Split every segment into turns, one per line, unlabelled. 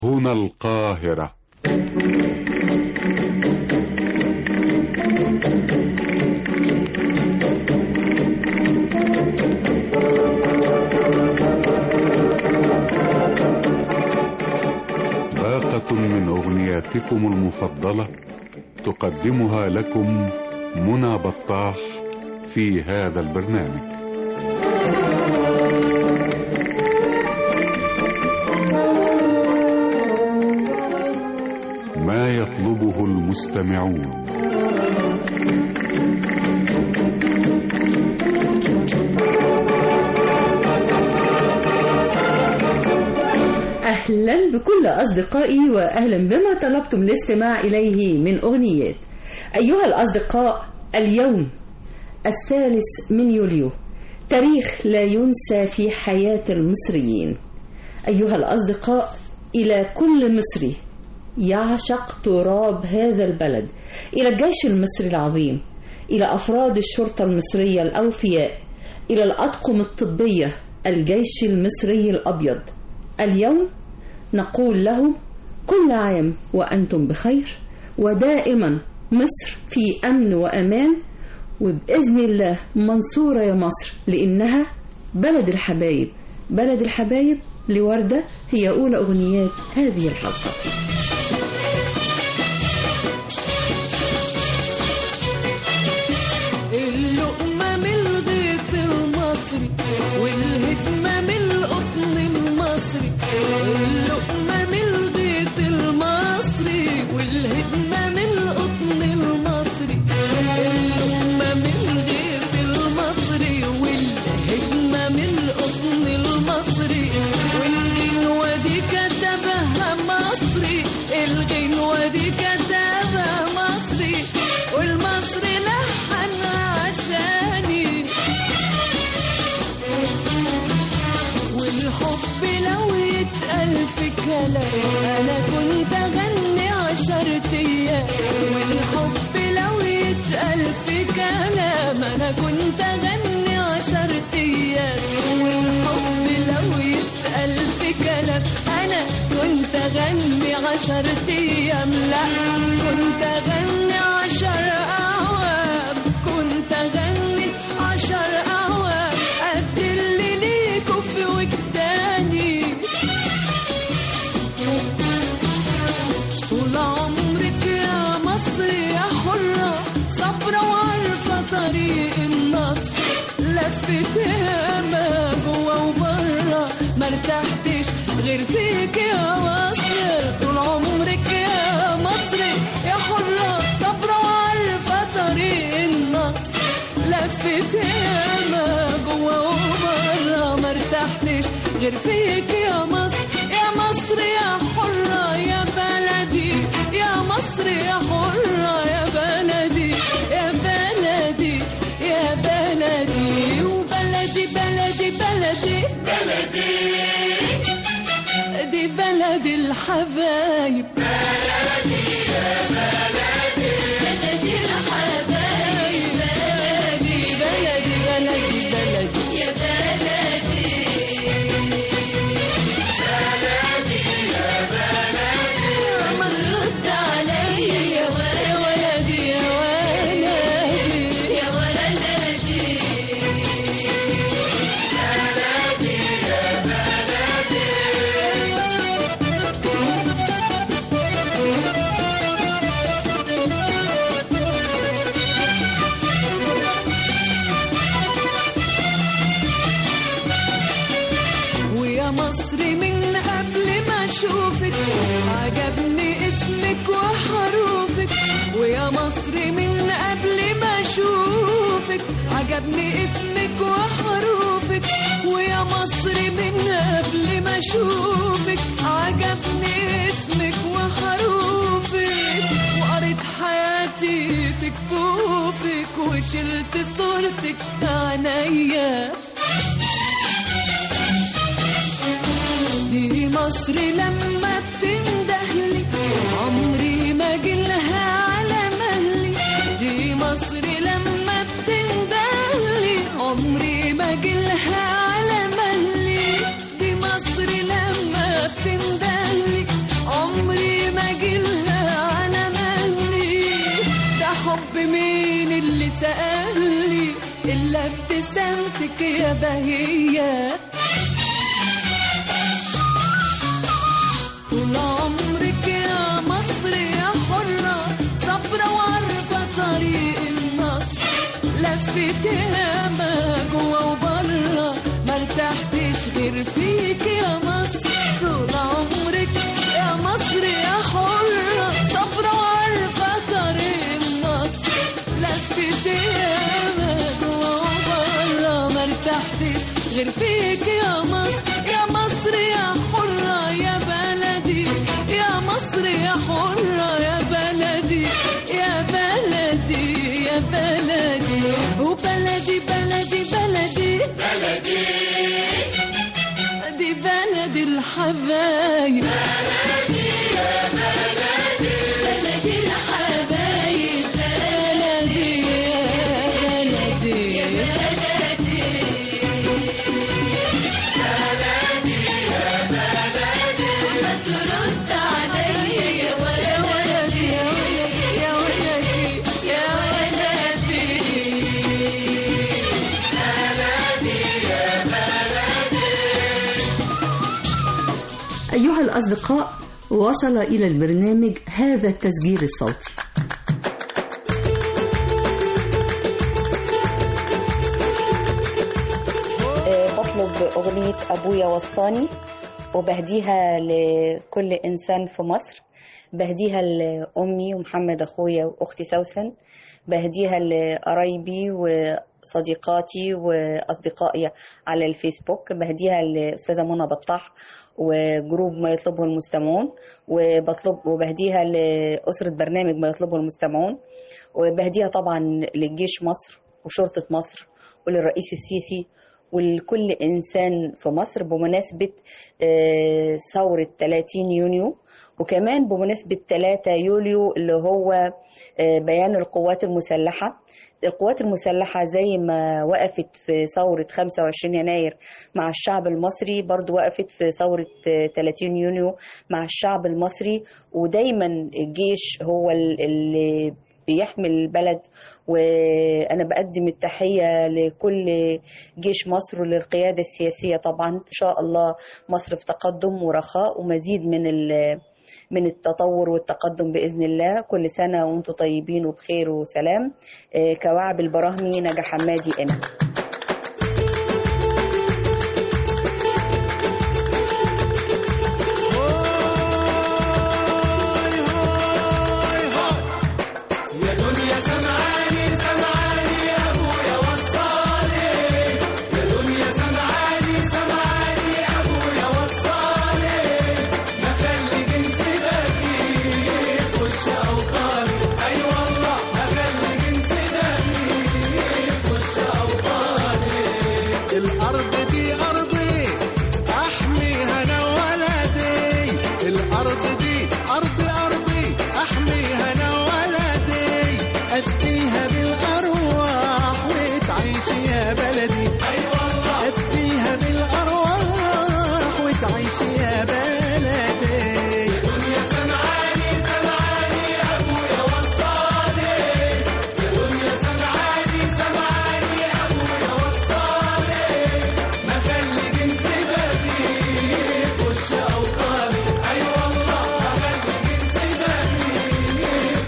هنا القاهرة باقة من أغنياتكم المفضلة تقدمها لكم منى بطاح في هذا البرنامج ما يطلبه المستمعون
أهلا بكل أصدقائي وأهلا بما طلبتم الاستماع إليه من أغنيات أيها الأصدقاء اليوم الثالث من يوليو تاريخ لا ينسى في حياة المصريين أيها الأصدقاء إلى كل مصري يعشق تراب هذا البلد إلى الجيش المصري العظيم إلى أفراد الشرطة المصرية الأوفياء إلى الأطقم الطبية الجيش المصري الأبيض اليوم نقول لهم كل عام وأنتم بخير ودائما مصر في أمن وأمان وبإذن الله منصورة يا مصر لإنها بلد الحبايب بلد الحبايب لوردة هي أولى أغنيات هذه الحلقة
اللقمة من الغيط المصري والهدمة من القطن المصري اللقمة من الغيط المصري والهدمة من القطن المصري اللقمة من الغيط المصري والهدمة من القطن المصري والغنوة دي كتبها مصري الغنوة دي كتبها مصري والمصري لحن عشاني والحب لو يتقال في كلام انا كنت اغني عشر ايام والحب لو يتقال في كلام انا كنت اغني عشر ايام والحب لو يتقال في كلام انا كنت اغني عشر ايام لا كنت اغني عشر اعوام كنت اغني عشر اعوام قد اللي ليكوا في وجداني طول عمرك يا مصر يا حرة صبرة وعارفة طريق النصر لفت ياما جوا وبرا ما ارتحتش غير فيك يا مصر طول عمرك يا مصر يا حرة صبرة وعارفة طريق النصر لفت ياما جوا وبرا ما ارتحتش غير فيك يا مصر يا مصر يا حرة يا بلدي يا مصر يا حرة يا بلدي يا بلدي يا بلدي وبلدي بلدي بلدي بلدي دي بلد الحبايب بلدي الحبايب بلدي بلدي بلدي بلدي يا بلدي ما ترد عليا يا ولدي يا ولدي يا ولدي ويا مصري من قبل ما اشوفك عجبني اسمك وحروفك ويا مصري من قبل ما اشوفك عجبني اسمك وحروفك ويا مصري من قبل ما اشوفك عجبني اسمك وحروفك وقريت حياتي في كفوفك وشلت صورتك في عينيا دي مصر لما بتندهلي عمري ما جلها على مهلي دي مصر لما بتندهلي عمري ما جلها على مهلي دي مصر لما بتندهلي يا ابتسامتك يا بهية طول عمرك يا مصر يا حرة صبرة وعارفة طريق النصر لفيت ياما جوا وبرا ما ارتحتش غير فيك يا مصر طول عمرك يا مصر يا حرة صبرة وعارفة طريق النصر لفيت ياما جوا وبرا ما ارتحتش غير فيك يا مصر يا مصر يا حرة يا بلدي يا مصر يا حرة يا بلدي يا بلدي يا بلدي وبلدي بلدي بلدي بلدي دي بلد الحبايب بلدي يا بلدي بلدي الحبايب بلدي يا بلدي يا بلدي ما ترد عليا يا ولدي يا ولدي يا ولدي يا ولدي
أيها الأصدقاء وصل إلى البرنامج هذا التسجيل الصوتي
آه، بطلب أغنية أبويا وصاني وبهديها لكل إنسان في مصر بهديها لأمي ومحمد أخويا وأختي سوسن بهديها لقرايبي وصديقاتي وأصدقائي على الفيسبوك بهديها لأستاذة منى بطاح وجروب ما يطلبه المستمعون وبطلب وبهديها لأسرة برنامج ما يطلبه المستمعون وبهديها طبعا للجيش مصر وشرطة مصر وللرئيس السيسي ولكل إنسان في مصر بمناسبة آه، ثورة 30 يونيو وكمان بمناسبة 3 يوليو اللي هو آه، بيان القوات المسلحة القوات المسلحة زي ما وقفت في ثورة 25 يناير مع الشعب المصري برضو وقفت في ثورة آه، 30 يونيو مع الشعب المصري ودايما الجيش هو ال- اللي بيحمي البلد وانا بقدم التحيه لكل جيش مصر وللقياده السياسيه طبعا ان شاء الله مصر في تقدم ورخاء ومزيد من ال- من التطور والتقدم باذن الله كل سنه وانتم طيبين وبخير وسلام آه، كوعب البراهمي نجا حمادي انا
الأرض دي أرضي أحميها أنا ولدي الأرض دي أرضي أرضي أحميها أنا ولدي أديها بالأرواح وتعيش يا بلدي أي والله أديها بالأرواح وتعيش يا بلدي يا سمعاني سمعاني يا أبويا وصاني يا دنيا سمعاني سمعاني يا أبويا وصاني ما خلي جنسي دمي يخش أوطاني أي والله ما خلي جنسي دمي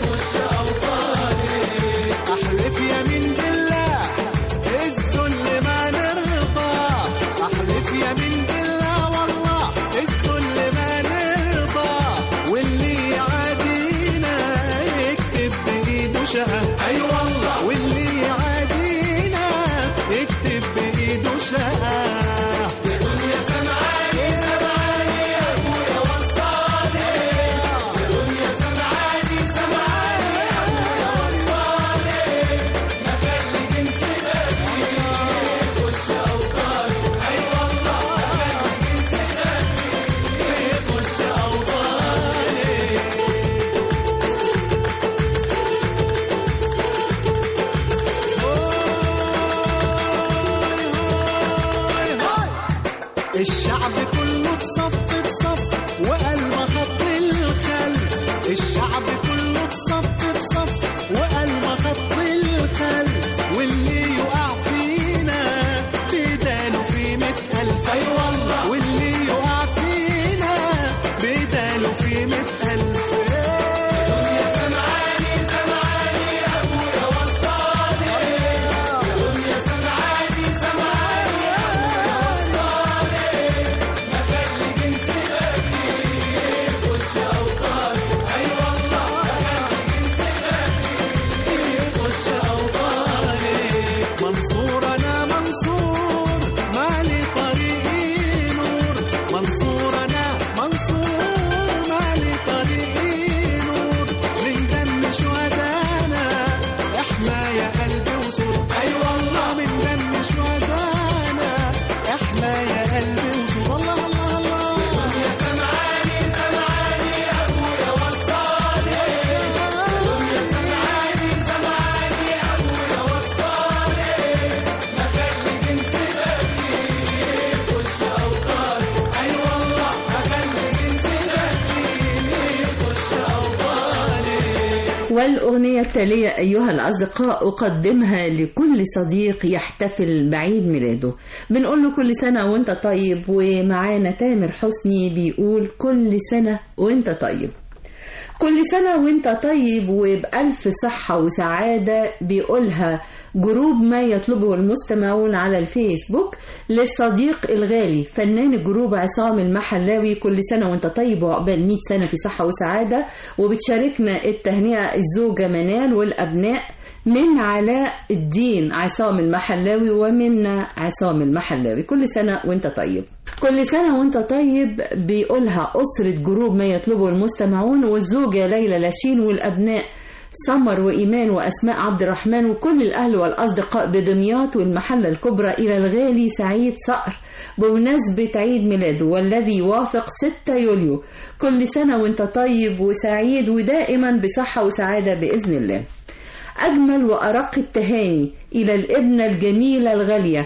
لي مئة ألف دنيا سمعاني سمعاني يا أبويا وصاني دنيا سمعاني سمعاني يا أبويا وصاني ما خلي جنسي غالي يخش أوطاني أي والله ما خلي جنسي غالي يخش أوطاني منصور أنا منصور مالي طريقي نور منصور أنا منصور مالي طريقي نور من دم شهدانا احمى يا قلبي وصور أي والله من دم شهدانا احمى يا قلبي وصور الله الله الله يا سمعاني سمعاني يا أبويا وصاني يا سمعاني سمعاني يا أبويا وصاني ما خلي جنسي غالي يخش أوطاني أي والله ما خلي جنسي غالي يخش أوطاني
والأغنية التالية أيها الأصدقاء أقدمها لكل صديق يحتفل بعيد ميلاده بنقول له كل سنة وانت طيب ومعانا تامر حسني بيقول كل سنة وانت طيب كل سنة وانت طيب وبألف صحة وسعادة بيقولها جروب ما يطلبه المستمعون على الفيسبوك للصديق الغالي فنان الجروب عصام المحلاوي كل سنة وانت طيب وعقبال 100 سنة في صحة وسعادة وبتشاركنا التهنئة الزوجة منال والأبناء من علاء الدين عصام المحلاوي ومنا عصام المحلاوي كل سنة وانت طيب كل سنة وانت طيب بيقولها أسرة جروب ما يطلبه المستمعون والزوجة ليلى لاشين والأبناء سمر وإيمان وأسماء عبد الرحمن وكل الأهل والأصدقاء بدمياط والمحلة الكبرى إلى الغالي سعيد صقر بمناسبة عيد ميلاده والذي يوافق 6 يوليو كل سنة وانت طيب وسعيد ودائما بصحة وسعادة بإذن الله أجمل وأرق التهاني إلى الابنة الجميلة الغالية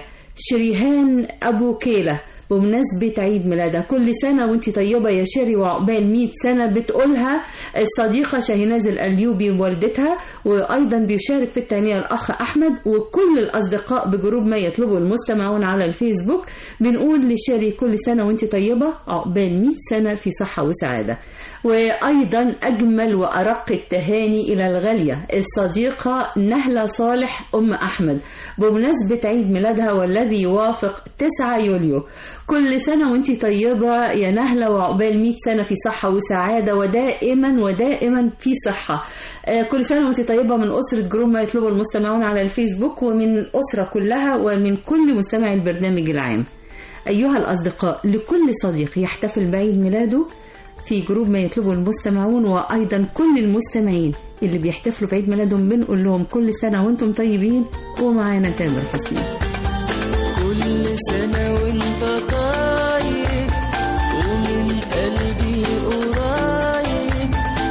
شريهان أبو كيلة بمناسبة عيد ميلادها كل سنة وانت طيبة يا شيري وعقبال 100 سنة بتقولها الصديقة شاهناز الأليوبي والدتها وأيضا بيشارك في التهنئة الأخ أحمد وكل الأصدقاء بجروب ما يطلبه المستمعون على الفيسبوك بنقول لشيري كل سنة وانت طيبة عقبال 100 سنة في صحة وسعادة وأيضا أجمل وأرق التهاني إلى الغالية الصديقة نهلة صالح أم أحمد بمناسبة عيد ميلادها والذي يوافق 9 يوليو كل سنة وانت طيبة يا نهلة وعقبال 100 سنة في صحة وسعادة ودائما ودائما في صحة آه، كل سنة وانت طيبة من أسرة جروب ما يطلبه المستمعون على الفيسبوك ومن الأسرة كلها ومن كل مستمعي البرنامج العام أيها الأصدقاء لكل صديق يحتفل بعيد ميلاده في جروب ما يطلبه المستمعون وأيضا كل المستمعين اللي بيحتفلوا بعيد ميلادهم بنقول لهم كل سنة وانتم طيبين ومعانا تامر حسني
كل سنة وانت طيب ومن قلبي قريب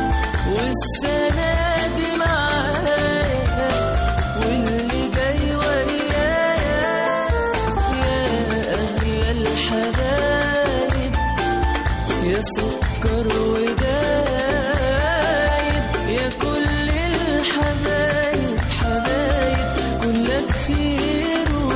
والسنة دي معايا واللي جاي ويايا يا أغلى الحبايب يا سكر ودايب يا كل الحبايب حبايب كلك خير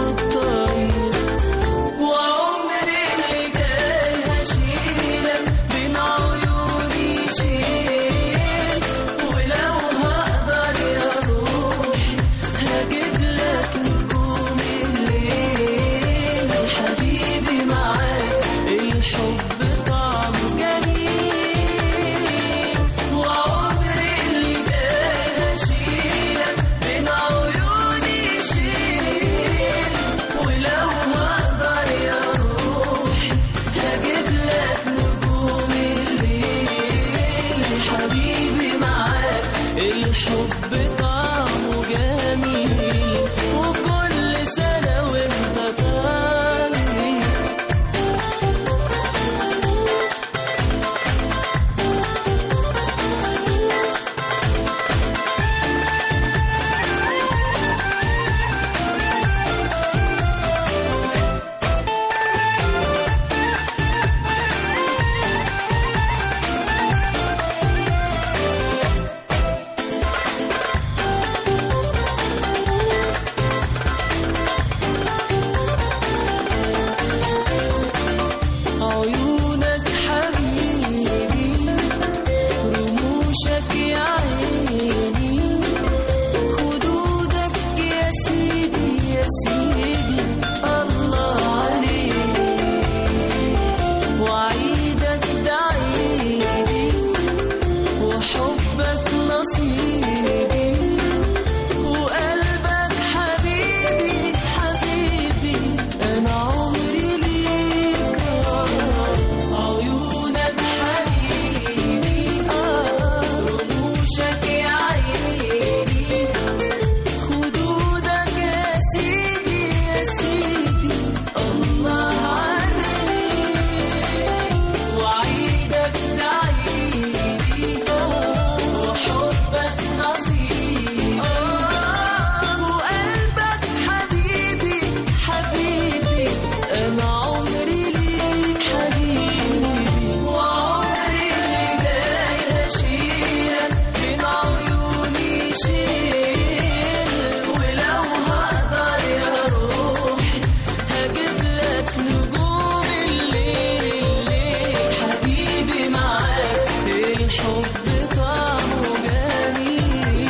الحب طعمه جميل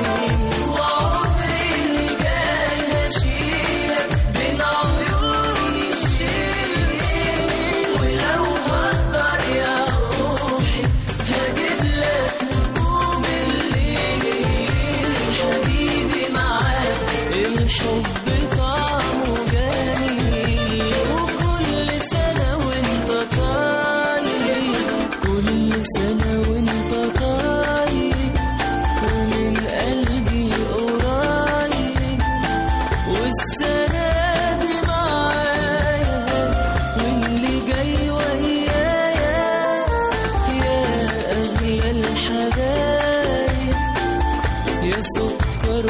وعمري اللي جاي هشيلك بين عيوني الشيل ولو هقدر يا روحي هجيب لك نجوم الليل حبيبي معاك الحب طعمه جميل وكل سنة وانت طيب كل سنة وانت طيب ومن قلبي قريب والسنة دي معايا واللي جاي ويايا يا أغلى الحبايب يا سكر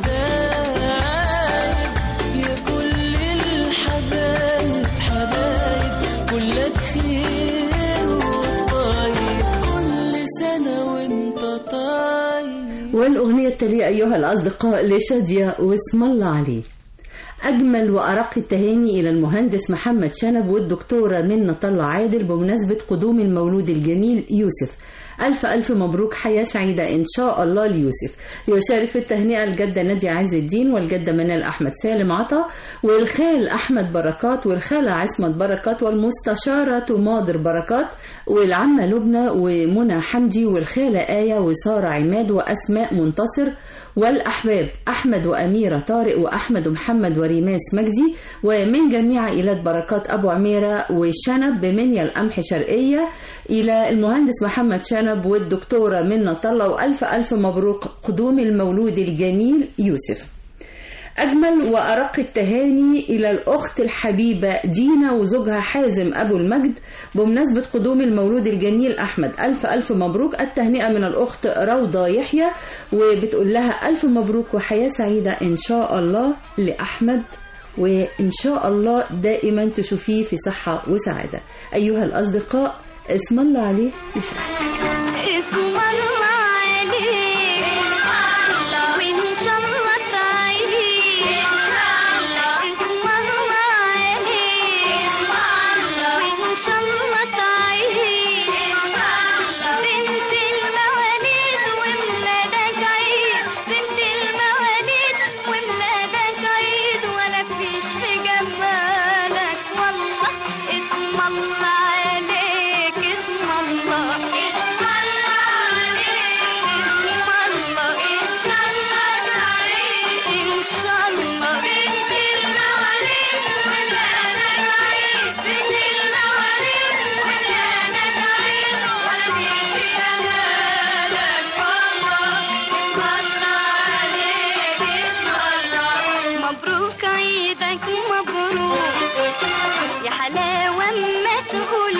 ودايب يا كل الحبايب حبايب كلك خير وطيب كل سنة وانت طيب
والأغنية التالية أيها الأصدقاء لشادية واسم الله عليه أجمل وأرق التهاني إلى المهندس محمد شنب والدكتورة منة طلع عادل بمناسبة قدوم المولود الجميل يوسف ألف ألف مبروك حياة سعيدة إن شاء الله ليوسف يشارك في التهنئة الجدة نادية عز الدين والجدة منال أحمد سالم عطا والخال أحمد بركات والخالة عصمت بركات والمستشارة ماضر بركات والعمة لبنى ومنى حمدي والخالة آية وسارة عماد وأسماء منتصر والأحباب أحمد وأميرة طارق وأحمد ومحمد وريماس مجدي ومن جميع عائلات بركات أبو عميرة وشنب بمنيا القمح شرقية إلى المهندس محمد شنب والدكتورة منة طلة وألف ألف مبروك قدوم المولود الجميل يوسف أجمل وأرق التهاني إلى الأخت الحبيبة دينا وزوجها حازم أبو المجد بمناسبة قدوم المولود الجميل أحمد ألف ألف مبروك التهنئة من الأخت روضة يحيى وبتقول لها ألف مبروك وحياة سعيدة إن شاء الله لأحمد وإن شاء الله دائما تشوفيه في صحة وسعادة أيها الأصدقاء اسم الله عليه يشرح
اسم الله عليك وإن شاء الله تعيش اسم الله عليك وإن شاء الله تعيش بنت المواليد وميلادك عيد بنت المواليد وميلادك عيد ولا فيش في جمالك والله اسم الله عليك اسم الله اسم الله عليك اسم الله إن شاء الله تعيش إن شاء الله بنت المواليد وميلادك عيد بنت المواليد وميلادك عيد ولا فيش في جمالك والله اسم الله عليك اسم الله مبروك عيدك مبروك يا حلاوة اما تقول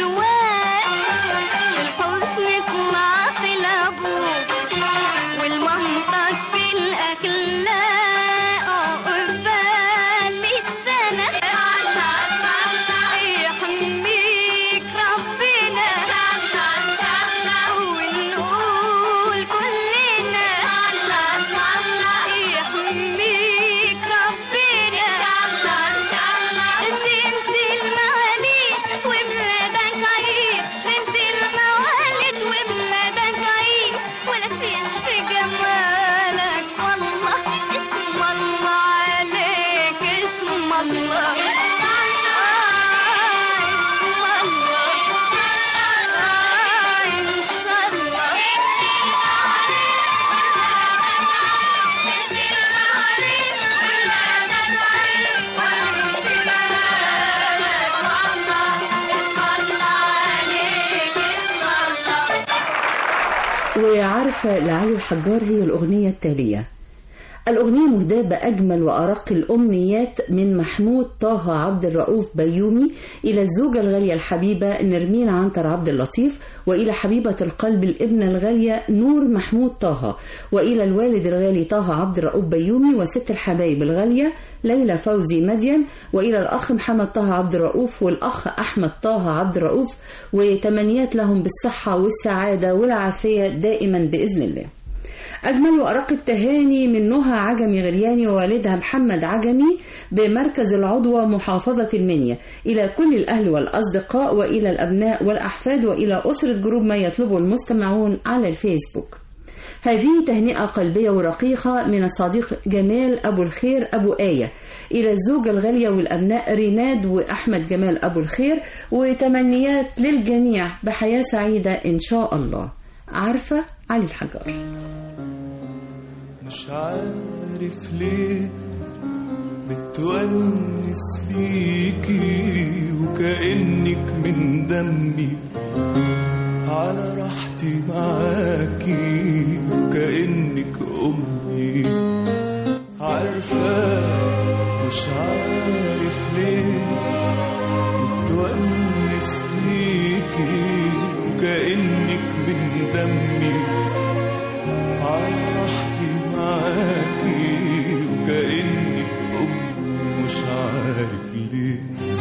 الحسن اطلع في الابوك والمنطق في الاخلاق عقبال السنة يحميك ربنا ونقول كلنا يحميك ربنا زينة المواليد وبلادك عيد زينة الموالد وبلادك عيد ولا فيش في جمالك والله اسم الله عليك اسم الله اسم الله إن شاء الله
وعارفة لعلي الحجار هي الأغنية التالية الأغنية مهداة بأجمل وأرق الأمنيات من محمود طه عبد الرؤوف بيومي إلى الزوجة الغالية الحبيبة نرمين عنتر عبد اللطيف وإلى حبيبة القلب الابنة الغالية نور محمود طه وإلى الوالد الغالي طه عبد الرؤوف بيومي وست الحبايب الغالية ليلى فوزي مدين وإلى الأخ محمد طه عبد الرؤوف والأخ أحمد طه عبد الرؤوف وتمنيات لهم بالصحة والسعادة والعافية دائما بإذن الله أجمل وأرق التهاني من نهى عجمي غرياني ووالدها محمد عجمي بمركز العضوة محافظة المنيا إلى كل الأهل والأصدقاء وإلى الأبناء والأحفاد وإلى أسرة جروب ما يطلبه المستمعون على الفيسبوك هذه تهنئة قلبية ورقيقة من الصديق جمال أبو الخير أبو آية إلى الزوجة الغالية والأبناء ريناد وأحمد جمال أبو الخير وتمنيات للجميع بحياة سعيدة إن شاء الله عارفة علي الحجار
مش عارف ليه متونس بيكي وكأنك من دمي على راحتي معاكي وكأنك أمي عارفة مش عارف ليه متونس بيكي وكأنك من دمي على راحتي معاكي وكأنك أم مش عارف ليه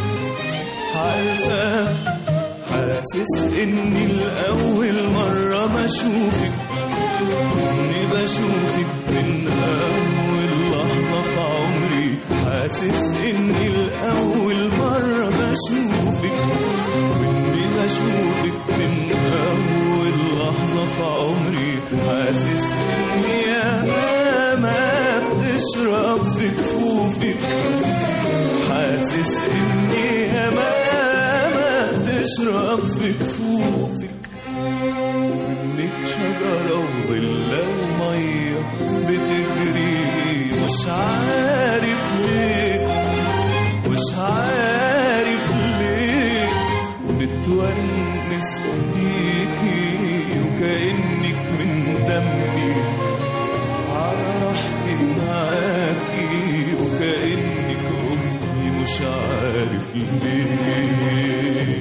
عارفة حاسس إني الأول مرة بشوفك إني بشوفك من أول لحظة في عمري حاسس إني الأول مرة بشوفك وإني بشوفك من أول لحظة في عمري حاسس إني يا ما بتشرب في كفوفك حاسس إني يا ما ما بتشرب في كفوفك إنك شجرة وظلة ومية بتجري مش عارف ليه مش عارف ليه بتونس بيكي وكأنك من دمي على راحتي معاكي وكأنك أمي مش عارف ليه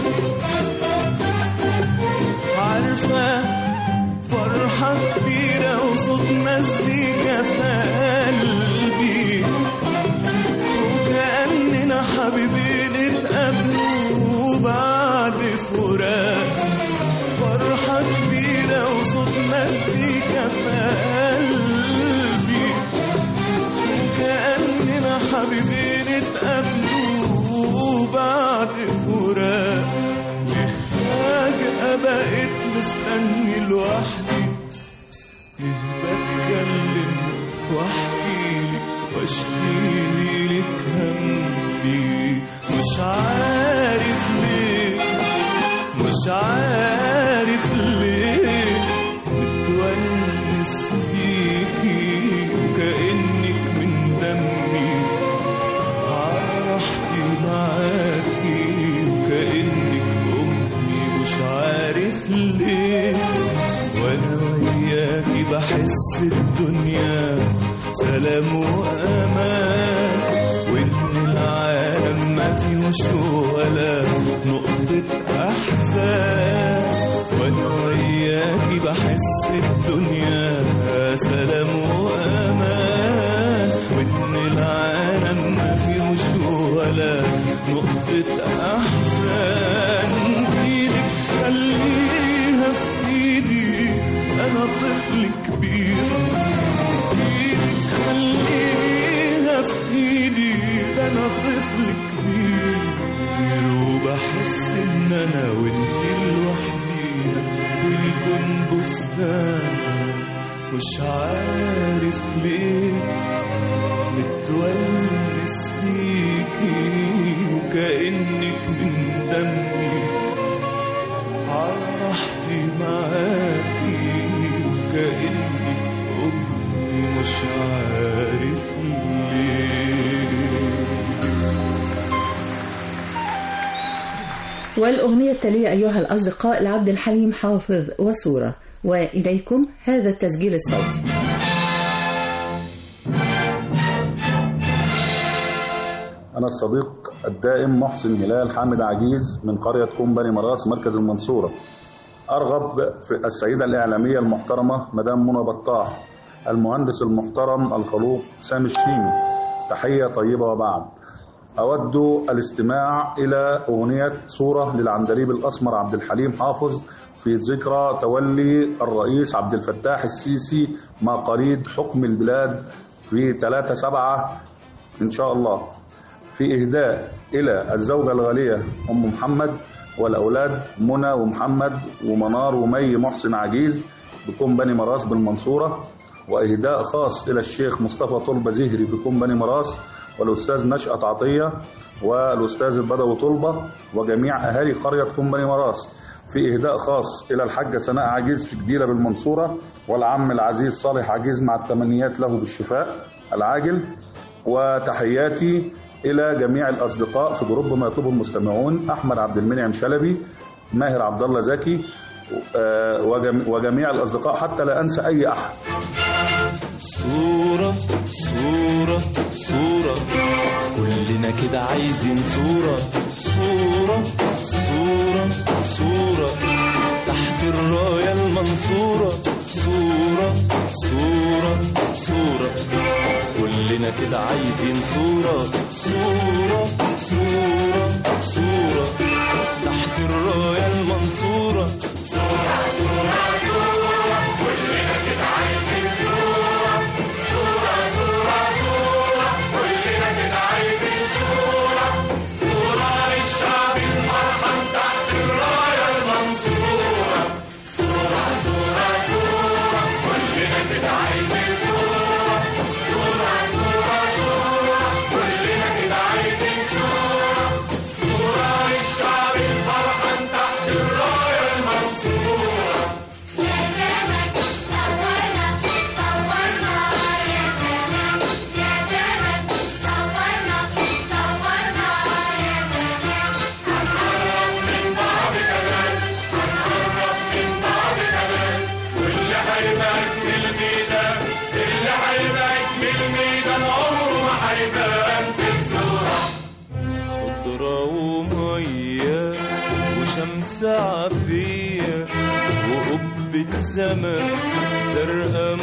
عارفة فرحة كبيرة وصوت مزيكا في قلبي وكأننا حبيبين اتقابلوا بعد فراق فرحة كبيرة وصوت مزيكا في قلبي وكأننا حبيبين اتقابلوا بعد فراق فجأة بقيت مستني لوحدي ليه بتكلم واحكيلك واشكيلك همي مش عارف ليه مش عارف ليه متونس بيكي وكأنك من دمي على راحتي معاكي وكأنك أمي مش عارف ليه وأنا وياكي بحس الدنيا سلام وأمان وإن العالم ما فيهوش ولا نقطة أحزان وأنا وياكي بحس الدنيا سلام وأمان وإن العالم ما فيهوش ولا نقطة أحزان إيدك خليها في إيدي أنا طفل كبير إيدك خليها في إيدي أنا طفل كبير وبحس إن أنا وإنت لوحدينا والكون بستان مش عارف ليه متونس بيكي وكأنك من دمي على راحتي معاكي وكأنك أمي مش عارف ليه
والأغنية التالية أيها الأصدقاء لعبد الحليم حافظ وصورة وإليكم هذا التسجيل الصوتي
أنا الصديق الدائم محسن هلال حامد عجيز من قرية كوم بني مراس مركز المنصورة أرغب في السيدة الإعلامية المحترمة مدام منى بطاح المهندس المحترم الخلوق سامي الشيمي تحية طيبة وبعد أود الاستماع إلى أغنية صورة للعندليب الأسمر عبد الحليم حافظ في ذكرى تولي الرئيس عبد الفتاح السيسي مقاليد حكم البلاد في 3 7 إن شاء الله في إهداء إلى الزوجة الغالية أم محمد والأولاد منى ومحمد ومنار ومي محسن عجيز بكم بني مراس بالمنصورة وإهداء خاص إلى الشيخ مصطفى طلبة زهري بكم بني مراس والأستاذ نشأت عطية والأستاذ البدوي طلبة وجميع أهالي قرية كم بني مراس في إهداء خاص إلى الحاجة سناء عجيز في جديرة بالمنصورة والعم العزيز صالح عجيز مع التمنيات له بالشفاء العاجل وتحياتي إلى جميع الأصدقاء في جروب ما يطلبه المستمعون أحمد عبد المنعم شلبي ماهر عبد الله زكي آه، وجم- وجميع الأصدقاء حتى لا أنسى أي أحد
صورة صورة صورة كلنا كده عايزين صورة صورة صورة صورة تحت الراية المنصورة صورة صورة صورة كلنا كده عايزين صورة صورة صورة صورة تحت الراية المنصورة خضرة ومية وشمس عافية وقبة سما زرقاء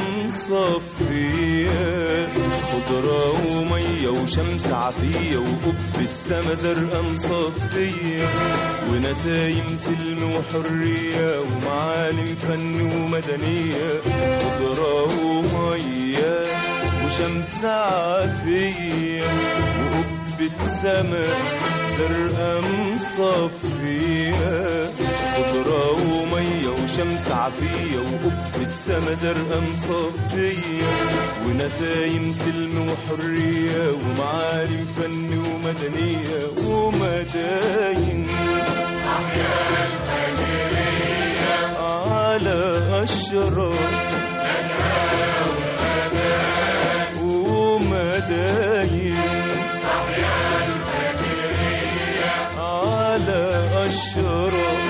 مصفية خضرة ومية وشمس عافية وقبة سما زرقاء مصفية ونسايم سلم وحرية ومعالم فن ومدنية خضرة ومية وشمس عافية وقبة سما زرقاء مصفية خضرة ومية وشمس عافية وقبة سما زرقاء مصفية ونسايم سلم وحرية ومعالم فن ومدنية ومداين على أشرار ومداين على أشرار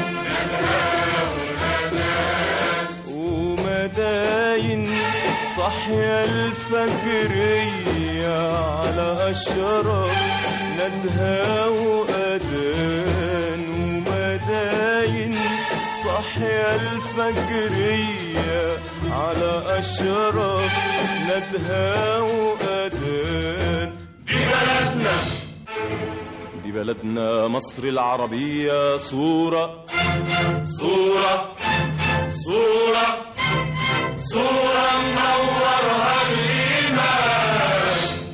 ومداين صحيا الفجرية على أشرار ندها وأذان ومداين صحيا الفجرية على أشرار ندها وأذان دي بلدنا دي بلدنا مصر العربية صورة صورة صورة صورة منورها الإيمان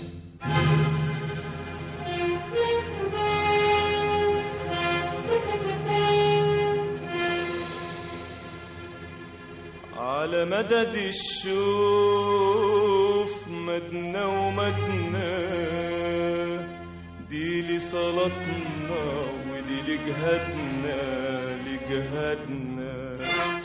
على مدد الشوف مدنا ومدنا دي لصلاتنا ودي لجهادنا لجهادنا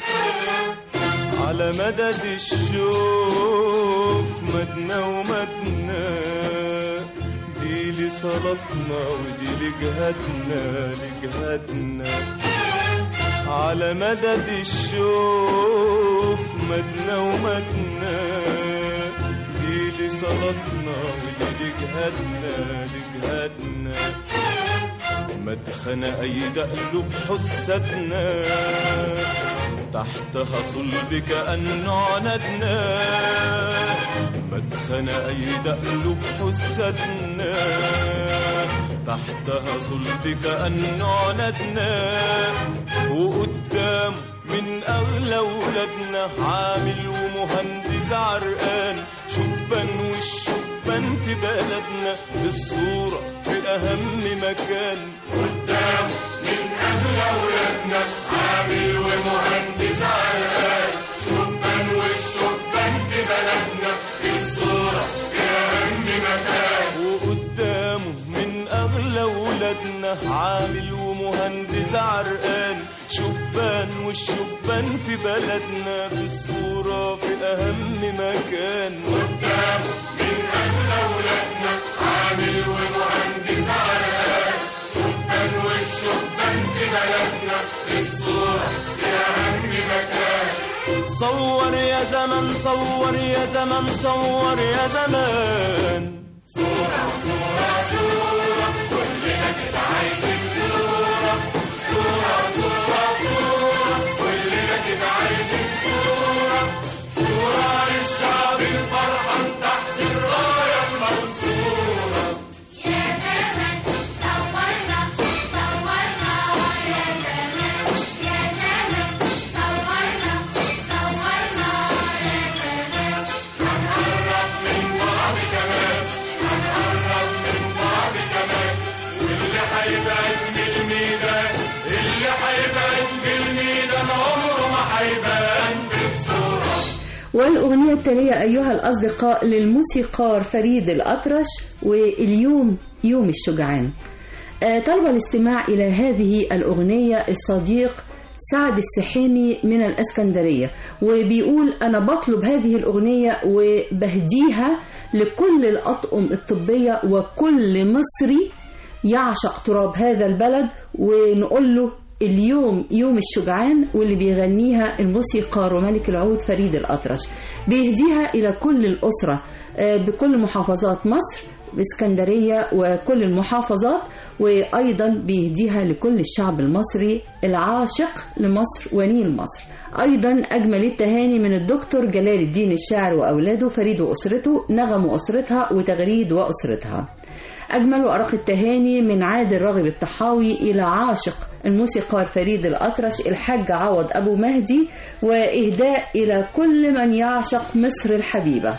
على مدد الشوف مدنا ومدنا دي لصلاتنا ودي لجهادنا لجهادنا على مدد الشوف مدنا ومدنا دي لصلاتنا ودي لجهادنا لجهادنا مدخن أيد قلوب حسدنا تحتها صلب كأنه عندنا مدخن أيد قلوب حسدنا تحتها صلب كأنه عندنا وقدام من أغلى ولادنا عامل ومهندس عرقان شبان والشبان في بلدنا الصورة في أهم مكان قدامه من أغلى ولادنا عامل ومهندس عرقان شبان والشبان في بلدنا الصورة في أهم مكان وقدامه من أغلى ولادنا عامل ومهندس عرقان شبان والشبان في بلدنا في الصورة في أهم مكان قدامه من أغلى ولادنا عامل ومهندس عرقان شبان والشبان في بلدنا في الصورة في أهم مكان صور يا زمن صور يا زمن صور يا زمان صورة صورة صورة كلنا كده عايزين صورة صورة صورة صورة كلنا كده عايزين صورة صورة للشعب الفرحان تحت الراية المنصورة
يا زمن صورنا صورنا يا زمن يا زمن صورنا صورنا يا زمن
هنقرب من بعض كمان هنقرب من بعض كمان واللي هيبعد من الميدان اللي هيبعد من الميدان عمره ما هيبان في الصورة
والأغنية التالية أيها الأصدقاء للموسيقار فريد الأطرش واليوم يوم الشجعان آه، طلب الاستماع إلى هذه الأغنية الصديق سعد السحيمي من الإسكندرية وبيقول أنا بطلب هذه الأغنية وبهديها لكل الأطقم الطبية وكل مصري يعشق تراب هذا البلد ونقول له اليوم يوم الشجعان واللي بيغنيها الموسيقار وملك العود فريد الأطرش بيهديها إلى كل الأسرة آه، بكل محافظات مصر باسكندرية وكل المحافظات وأيضا بيهديها لكل الشعب المصري العاشق لمصر ونيل مصر أيضا أجمل التهاني من الدكتور جلال الدين الشاعر وأولاده فريد وأسرته نغم وأسرتها وتغريد وأسرتها أجمل وأرق التهاني من عادل راغب الطحاوي إلى عاشق الموسيقار فريد الأطرش الحاج عوض أبو مهدي وإهداء إلى كل من يعشق مصر الحبيبة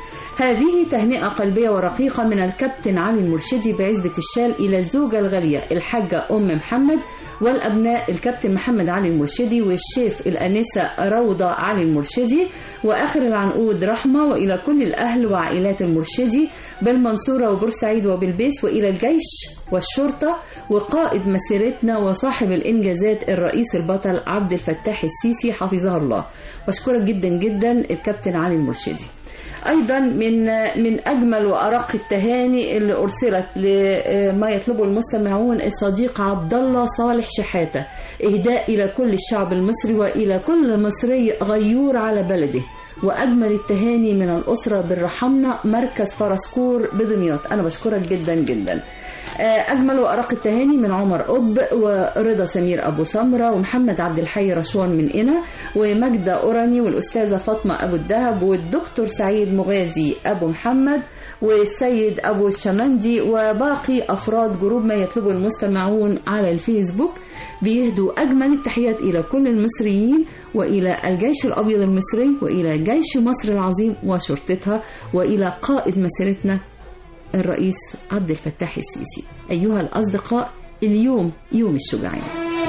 هذه تهنئة قلبية ورقيقة من الكابتن علي المرشدي بعزبة الشال إلى الزوجة الغالية الحاجة أم محمد والأبناء الكابتن محمد علي المرشدي والشيف الأنسة روضة علي المرشدي وآخر العنقود رحمة وإلى كل الأهل وعائلات المرشدي بالمنصورة وبورسعيد وبالبيس وإلى الجيش والشرطة وقائد مسيرتنا وصاحب الإنجازات الرئيس البطل عبد الفتاح السيسي حفظه الله بشكرك جدا جدا الكابتن علي المرشدي ايضا من من اجمل وارق التهاني اللي ارسلت لما يطلبه المستمعون الصديق عبد الله صالح شحاته اهداء الى كل الشعب المصري والى كل مصري غيور على بلده واجمل التهاني من الاسره بالرحمنه مركز فرسكور بدمياط انا بشكرك جدا جدا أجمل وأرق التهاني من عمر قطب ورضا سمير أبو سمرة ومحمد عبد الحي رشوان من إنا ومجدة أوراني والأستاذة فاطمة أبو الدهب والدكتور سعيد مغازي أبو محمد والسيد أبو الشمندي وباقي أفراد جروب ما يطلبه المستمعون على الفيسبوك بيهدوا أجمل التحيات إلى كل المصريين وإلى الجيش الأبيض المصري وإلى جيش مصر العظيم وشرطتها وإلى قائد مسيرتنا الرئيس عبد الفتاح السيسي أيها الأصدقاء اليوم يوم الشجعان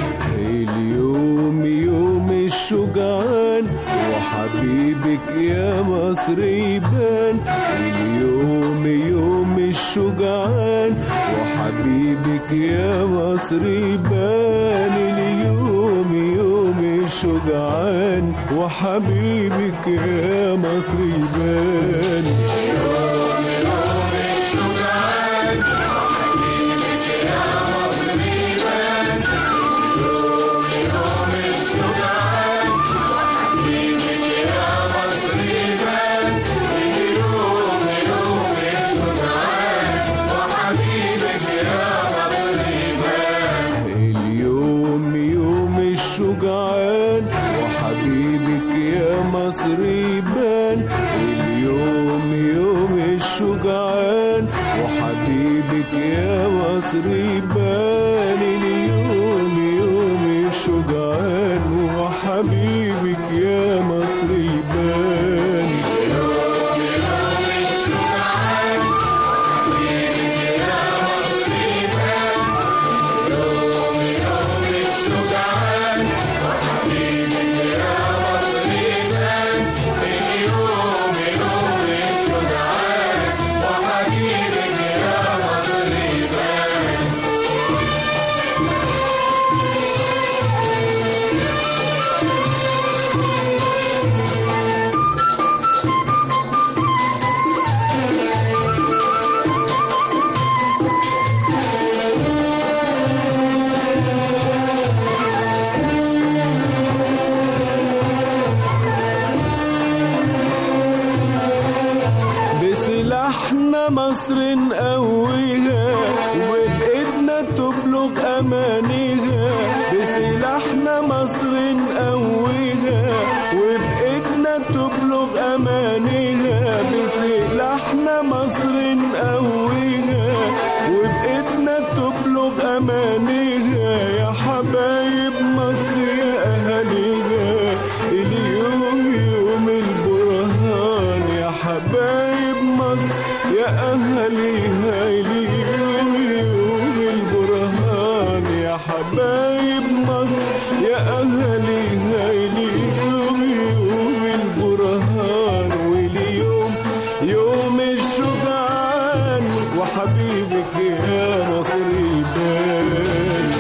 اليوم يوم الشجعان وحبيبك يا مصر يبان اليوم يوم الشجعان وحبيبك يا مصر يبان اليوم يوم الشجعان وحبيبك يا مصر يبان اليوم يوم الشجعان وحبيبك يا مصر يبان اليوم يوم الشجعان وحبيبك يا مصر يبان اليوم يوم الشجعان وحبيبك يا مصر يبان بسلاحنا مصر نقويها وبإيدنا تبلغ أمانيها بسلاحنا مصر نقويها وبإيدنا تبلغ أمانيها بسلاحنا مصر نقويها وبإيدنا تبلغ أمانيها يا حبايب مصر يا أهاليها اليوم يوم البرهان يا حبايب مصر يا أهاليها اليوم يوم البرهان يا حبايب مصر يا أهاليها اليوم يوم البرهان واليوم يوم الشجعان وحبيبك يا مصر يبان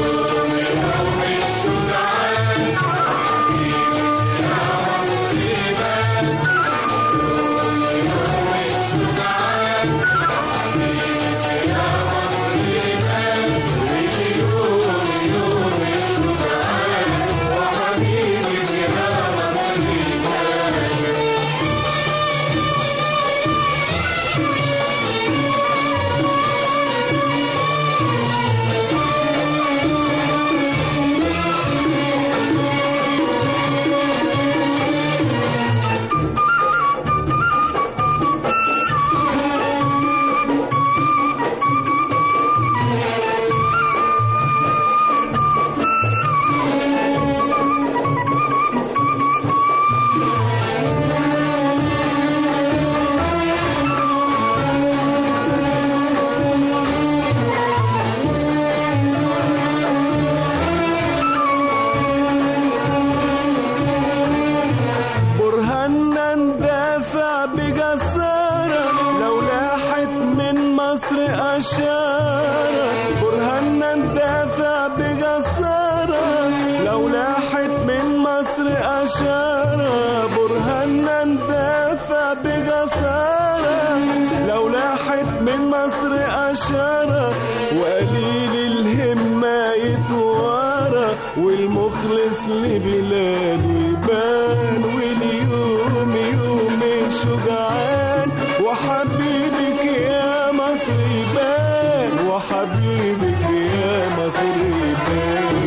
برهاننا ندافع بجسارة لو لاحت من مصر أشارة برهاننا ندافع بجسارة لو لاحت من مصر أشارة برهاننا ندافع بجسارة لو لاحت من مصر أشارة وقليل الهمة يتوارى والمخلص لبلاد يبان واليوم يوم الشجعان وحبيبك يا مصر يبان وحبيبك يا مصر يبان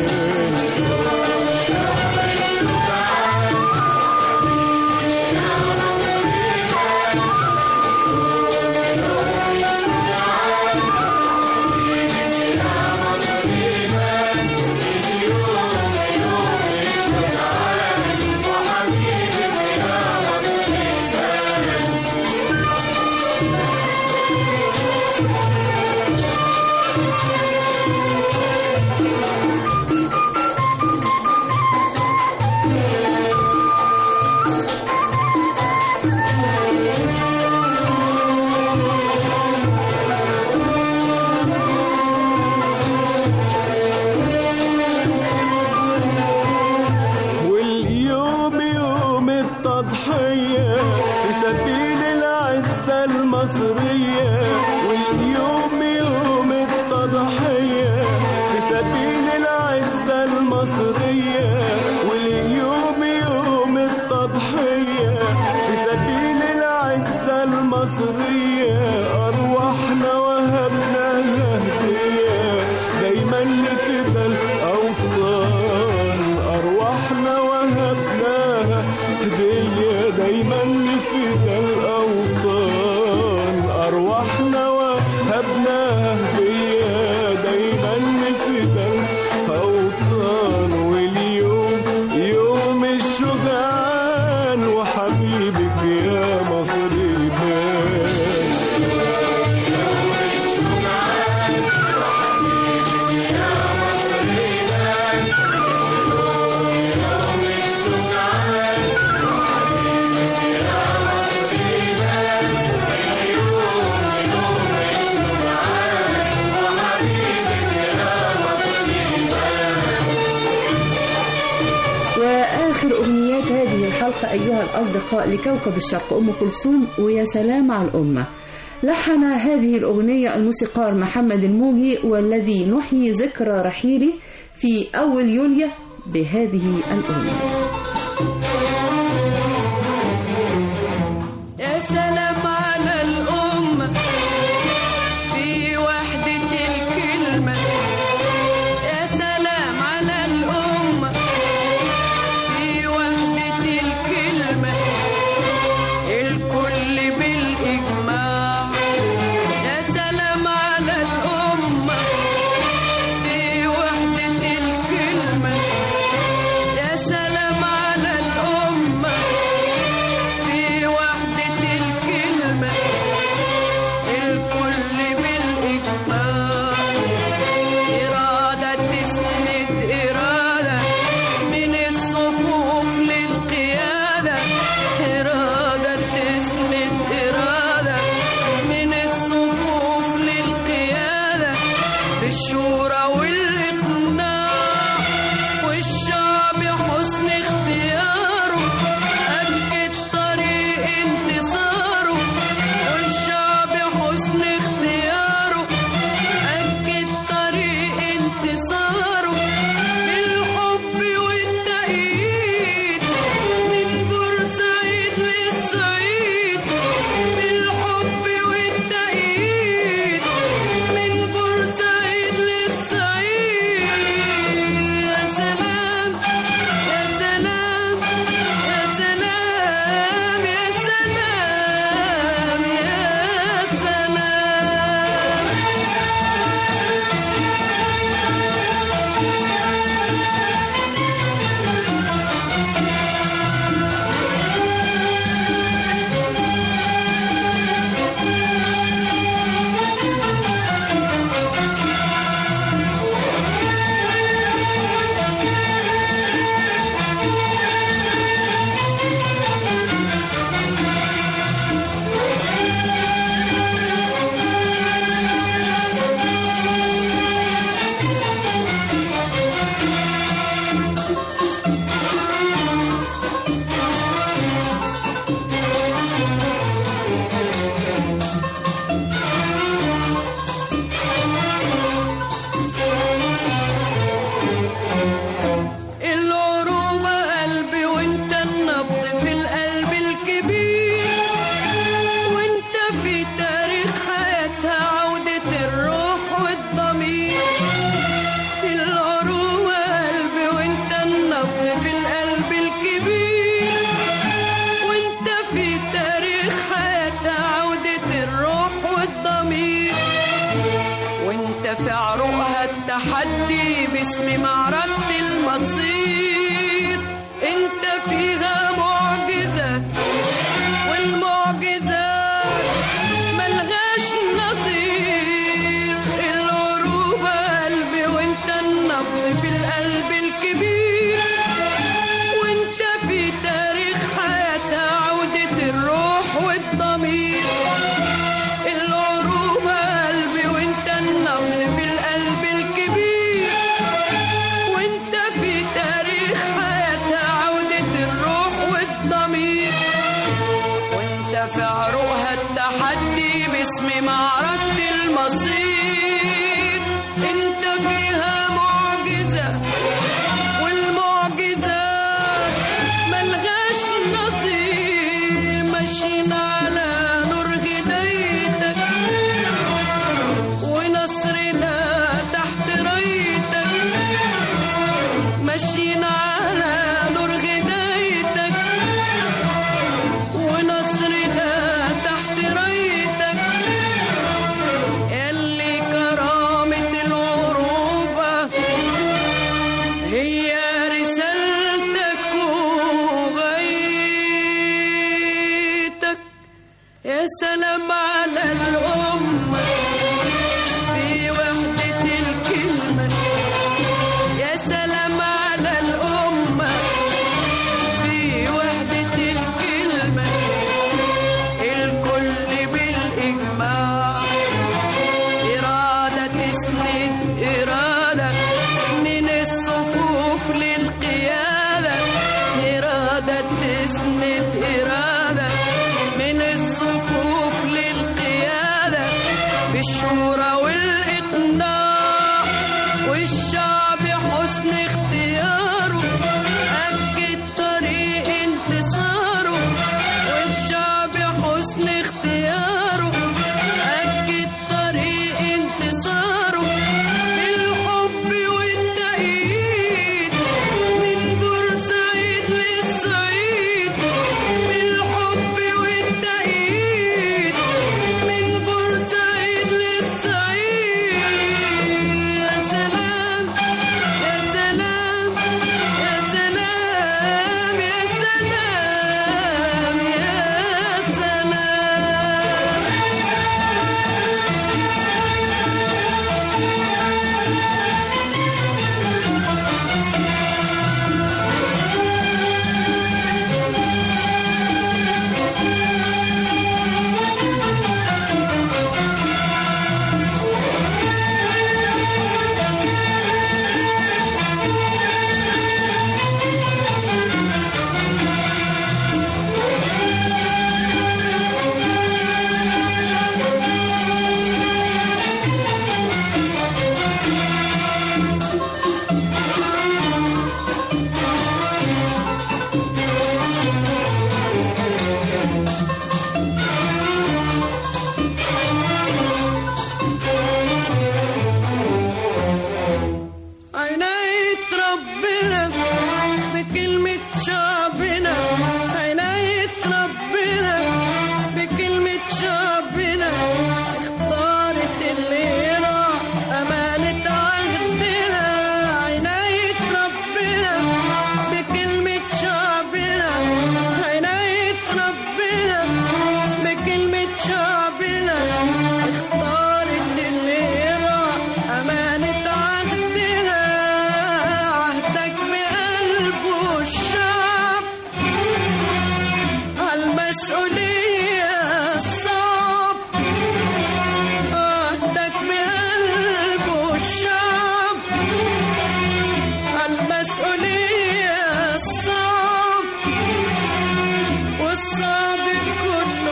واليوم يوم التضحية في سبيل العزة المصرية واليوم يوم التضحية في سبيل العزة المصرية واليوم يوم التضحية في سبيل العزة المصرية أرواحنا وهبناها هدية دايما لكده الأوطان أرواحنا وهبناها هدية دايما لفدا الأوطان أرواحنا وهبناها هدية دايما لفدا الأوطان واليوم يوم الشجاع
الحلقة أيها الأصدقاء لكوكب الشرق أم كلثوم ويا سلام على الأمة لحن هذه الأغنية الموسيقار محمد الموجي والذي نحيي ذكرى رحيله في أول يوليو بهذه الأغنية
يا سلام على الأمة في وحدة الكلمة يا سلام على الأمة في وحدة الكلمة الكل بالإجماع يا سلام على الأمة في وحدة الكلمة يا سلام على الأمة في وحدة الكلمة الكل بالإجماع إرادة تسند إرادة من الصفوف للقيادة إرادة تسند إرادة من الصفوف للقيادة بالشورى والإقناع والشعب حسن اختياره أكد طريق انتصاره والشعب حسن اختياره أكد طريق انتصاره بالحب والتأييد من بورسعيد للصعيد بالحب والتأييد من بورسعيد للصعيد يا سلام يا سلام يا سلام يا سلام يا سلام العروبة قلبي وانت النبض في القلب الكبير وانت في تاريخ حياتها عودة الروح والضمير العروبة قلبي وانت النبض في القلب الكبير وانت في تاريخ حياتها عودة الروح والضمير وانت في عروقها التحدي باسم معركة المصير انت فيها معجزة والمعجزات ملهاش نظير العروبة قلبي وانت النبض في القلب الكبير وانت في تاريخ حياتها عودة الروح والضمير العروبة قلبي وانت النبض في القلب الكبير وانت في تاريخ حياتها عودة الروح والضمير وانت في عروقها التحدي باسم معركة المصير انت فيها معجزة والمعجزات ملهاش نظير ماشيين على نور هدايتك ونصرنا تحت رايتك ماشيين على نور هدايتك ونصرنا تحت رايتك اللي كرامة العروبة هي رسالتك وغايتك يا سلام على الأمة في وحدة الكلمة يا سلام على الأمة في وحدة الكلمة الكل بالإجماع إرادة تسند إرادة من الصفوف للقيادة إرادة تسند إرادة من الصفوف للقيادة بالشورى والإقناع والشعب حسن اختياره أكد طريق انتصاره والشعب حسن اختياره أكد طريق انتصاره بالحب والتأييد من بورسعيد للصعيد بالحب والتأييد من بورسعيد للصعيد يا سلام يا سلام يا سلام يا سلام يا سلام عناية ربنا بكلمة شعبنا عناية ربنا بكلمة شعبنا اختارت اللي راح أمانة عهدنا عناية ربنا بكلمة شعبنا عناية ربنا بكلمة شعبنا اختارت اللي راح أمانة عهدنا عهدك بقلبه الشعب عالمسؤولية الصعب عهدك بقلبه الشعب عالمسؤولية الصعب والصعب كله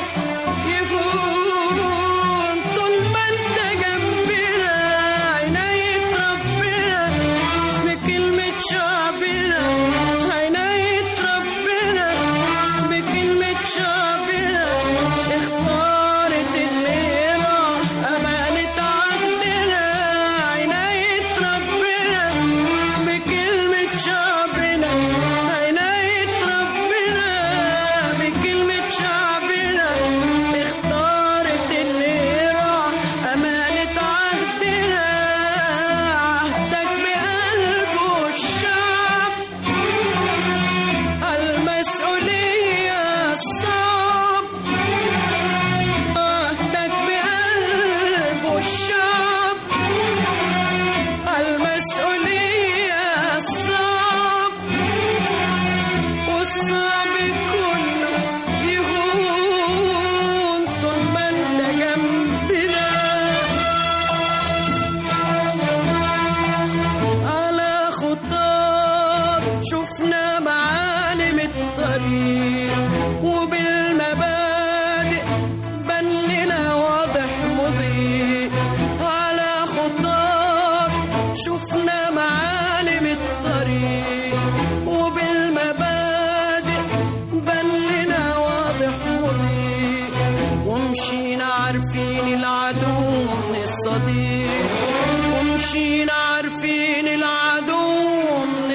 يهون طول ما انت جنبنا عناية ربنا بكلمة شعبنا عناية ربنا بكلمة شعبنا اختارت اللي راح أمانة عهدنا عناية ربنا بكلمة شعبنا عناية ربنا بكلمة شعبنا اختارت اللي راح أمانة عهدنا عهدك بقلبه الشعب المسؤولية الصعب عهدك بقلبه الشعب المسؤولية الصعب والصعب كله يهون طول ما انت جنبنا على خطاك شفنا معالم الطريق وبالمبادئ بان لنا واضح مضيء على خطاك شفنا معالم الطريق وبالمبادئ بان لنا واضح مضيء ومشينا عارفين العدو من الصديق ومشينا عارفين العدو من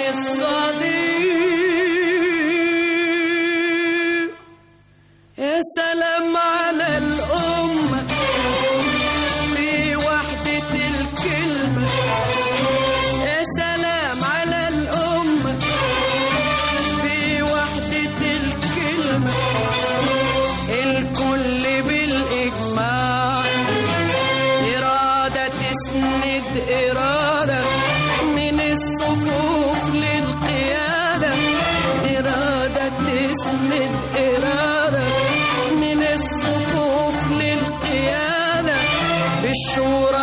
الصديق يا سلام على الأمة في وحدة الكلمة يا سلام على الأمة في وحدة الكلمة الكل بالإجماع إرادة تسند إرادة من الصفوف للقيادة إرادة تسند إرادة من الصفوف للقيادة بالشورى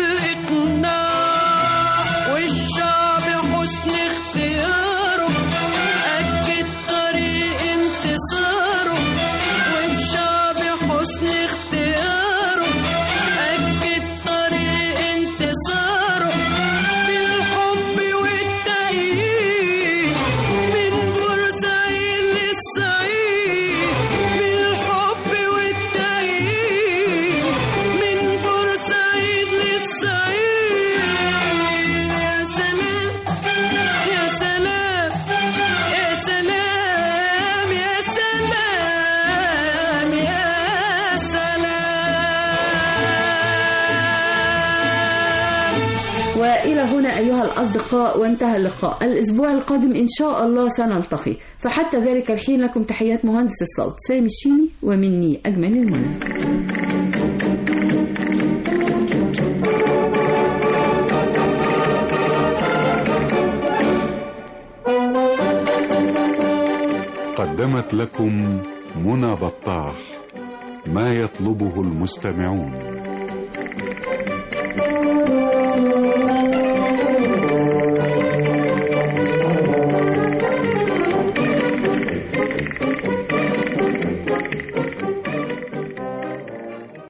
والإقناع والشعب حسن اختياره أكد طريق انتصاره
انتهينا أيها الأصدقاء وانتهى اللقاء الأسبوع القادم إن شاء الله سنلتقي فحتى ذلك الحين لكم تحيات مهندس الصوت سامي الشيني ومني أجمل المنى
قدمت لكم منى بطاح ما يطلبه المستمعون